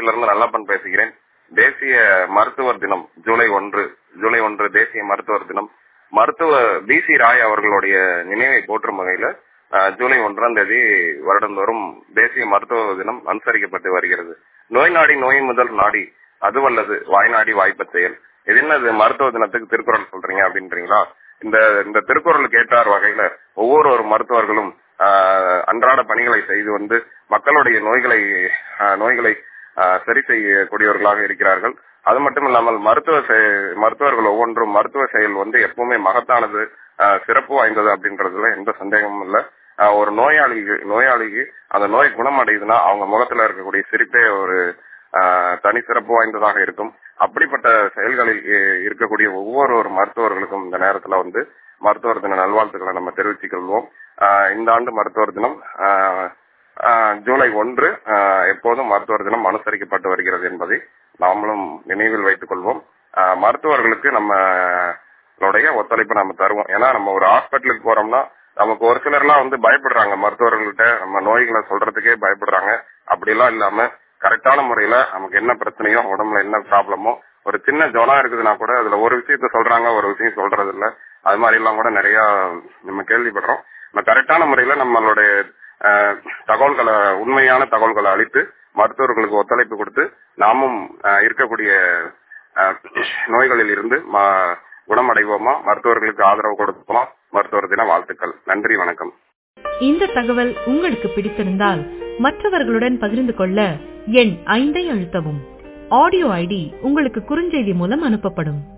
கள்ளக்குறிச்சியிலிருந்து நல்லப்பன் பேசுகிறேன் தேசிய மருத்துவர் தினம் ஜூலை ஒன்று ஜூலை ஒன்று தேசிய மருத்துவர் தினம் மருத்துவ பி சி ராய் அவர்களுடைய நினைவை போற்றும் வகையில அஹ், ஜூலை ஒன்றாம் தேதி வருடந்தோறும் தேசிய மருத்துவ தினம் அனுசரிக்கப்பட்டு வருகிறது நோய் நாடி நோய் முதல் நாடி அதுவல்லது வாய்நாடி வாய்ப்பச் செயல் இது என்னது மருத்துவ தினத்துக்கு திருக்குறள் சொல்றீங்க அப்படின்றீங்களா இந்த இந்த திருக்குறளுக்கு ஏற்றார் வகையில ஒவ்வொரு ஒரு மருத்துவர்களும் ஆஹ், அன்றாட பணிகளை செய்து வந்து மக்களுடைய நோய்களை ஆஹ், நோய்களை ஆஹ், சரி செய்யக்கூடியவர்களாக இருக்கிறார்கள் அது மட்டும் இல்லாமல் மருத்துவ செய- மருத்துவர்கள் ஒவ்வொன்றும் மருத்துவ செயல் வந்து எப்பவுமே மகத்தானது ஆஹ், சிறப்பு வாய்ந்தது அப்படின்றதுல எந்த சந்தேகமும் இல்ல ஆஹ், ஒரு நோயாளிக்கு நோயாளிக்கு அந்த நோய் குணமடையுதுன்னா அவங்க முகத்துல இருக்கக்கூடிய சிரிப்பே ஒரு ஆஹ், தனி சிறப்பு வாய்ந்ததாக இருக்கும் அப்படிப்பட்ட செயல்களில் இ- இருக்கக்கூடிய ஒவ்வொரு ஒரு மருத்துவர்களுக்கும் இந்த நேரத்துல வந்து மருத்துவர் தின நல்வாழ்த்துக்களை நம்ம தெரிவித்துக் கொள்வோம் ஆஹ், இந்த ஆண்டு மருத்துவர் தினம் ஆஹ், ஆஹ், ஜூலை ஒன்று ஆஹ், எப்போதும் மருத்துவர் தினம் அனுசரிக்கப்பட்டு வருகிறது என்பதை நாமளும் நினைவில் வைத்துக் கொள்வோம் ஆஹ், மருத்துவர்களுக்கு நம்மளுடைய ஒத்துழைப்பு நம்ம தருவோம் ஏன்னா நம்ம ஒரு ஹாஸ்பிட்டலுக்கு போறோம்னா நமக்கு ஒரு சிலர்லாம் வந்து பயப்படுறாங்க மருத்துவர்கள்ட்ட நம்ம நோய்களை சொல்றதுக்கே பயப்படுறாங்க அப்படிலாம் இல்லாம கரெக்டான முறையில நமக்கு என்ன பிரச்சனையோ உடம்புல என்ன ப்ராப்ளமோ ஒரு சின்ன ஜுரம் இருக்குதுன்னா கூட அதுல ஒரு விஷயத்த சொல்றாங்க ஒரு விஷயம் சொல்றது இல்ல அது மாதிரி எல்லாம் கூட நிறைய நம்ம கேள்விப்படுறோம் நம்ம கரெக்டான முறையில நம்மளுடைய அஹ், தகவல்களை உண்மையான தகவல்களை அளித்து மருத்துவர்களுக்கு ஒத்துழைப்பு கொடுத்து நாமும் அஹ், இருக்கக்கூடிய அஹ், நோய்களில் இருந்து ம- குணமடைவோமா மருத்துவர்களுக்கு ஆதரவு கொடுப்போமா மருத்துவர் தின வாழ்த்துக்கள் நன்றி வணக்கம் இந்த தகவல் உங்களுக்கு பிடித்திருந்தால் மற்றவர்களுடன் பகிர்ந்து கொள்ள எண் ஐந்தை அழுத்தவும் ஆடியோ ஐடி உங்களுக்கு குறுஞ்செய்தி மூலம் அனுப்பப்படும்